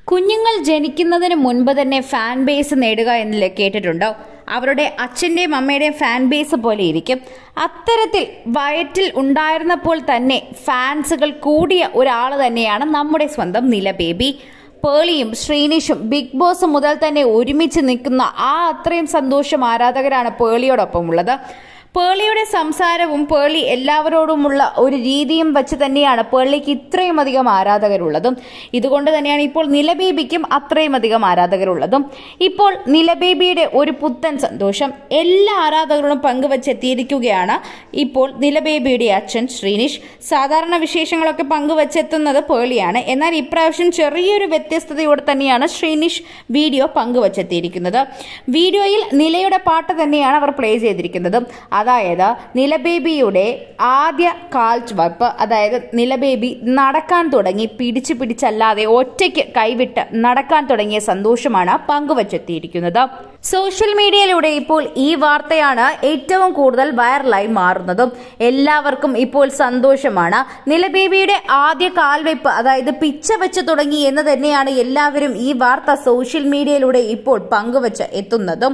കുഞ്ഞുങ്ങൾ ജനിക്കുന്നതിന് മുൻപ് തന്നെ ഫാൻ ബേസ് നേടുക എന്ന് കേട്ടിട്ടുണ്ടോ അവരുടെ അച്ഛൻ്റെയും അമ്മയുടെയും ഫാൻ ബേസ് പോലെ ഇരിക്കും അത്തരത്തിൽ വയറ്റിൽ ഉണ്ടായിരുന്നപ്പോൾ തന്നെ ഫാൻസുകൾ കൂടിയ ഒരാൾ തന്നെയാണ് നമ്മുടെ സ്വന്തം നില ബേബി പേളിയും ശ്രീനിഷും ബിഗ് ബോസ് മുതൽ തന്നെ ഒരുമിച്ച് നിൽക്കുന്ന ആ അത്രയും സന്തോഷം ആരാധകരാണ് പേളിയോടൊപ്പം ഉള്ളത് പേളിയുടെ സംസാരവും പേളി എല്ലാവരോടുമുള്ള ഒരു രീതിയും വെച്ച് തന്നെയാണ് പേളിക്ക് ഇത്രയും അധികം ആരാധകരുള്ളതും ഇതുകൊണ്ട് തന്നെയാണ് ഇപ്പോൾ നിലബേബിക്കും അത്രയും അധികം ആരാധകരുള്ളതും ഇപ്പോൾ നിലബേബിയുടെ ഒരു പുത്തൻ സന്തോഷം എല്ലാ ആരാധകരോടും പങ്കുവച്ചെത്തിയിരിക്കുകയാണ് ഇപ്പോൾ നിലബേബിയുടെ അച്ഛൻ ശ്രീനിഷ് സാധാരണ വിശേഷങ്ങളൊക്കെ പങ്കുവച്ചെത്തുന്നത് പേളിയാണ് എന്നാൽ ഇപ്രാവശ്യം ചെറിയൊരു വ്യത്യസ്തതയോടെ തന്നെയാണ് ശ്രീനിഷ് വീഡിയോ പങ്കുവച്ചെത്തിയിരിക്കുന്നത് വീഡിയോയിൽ നിലയുടെ പാട്ട് തന്നെയാണ് അവർ പ്ലേ ചെയ്തിരിക്കുന്നത് അതായത് നിലബേബിയുടെ ആദ്യ കാൽവയ്പ് അതായത് നിലബേബി നടക്കാൻ തുടങ്ങി പിടിച്ചു പിടിച്ചല്ലാതെ ഒറ്റയ്ക്ക് കൈവിട്ട് നടക്കാൻ തുടങ്ങിയ സന്തോഷമാണ് പങ്കുവച്ചെത്തിയിരിക്കുന്നത് സോഷ്യൽ മീഡിയയിലൂടെ ഇപ്പോൾ ഈ വാർത്തയാണ് ഏറ്റവും കൂടുതൽ വൈറലായി മാറുന്നതും എല്ലാവർക്കും ഇപ്പോൾ സന്തോഷമാണ് നിലബേബിയുടെ ആദ്യ കാൽവയ്പ് അതായത് പിച്ച വെച്ച് തുടങ്ങി എന്ന് തന്നെയാണ് എല്ലാവരും ഈ വാർത്ത സോഷ്യൽ മീഡിയയിലൂടെ ഇപ്പോൾ പങ്കുവച്ച് എത്തുന്നതും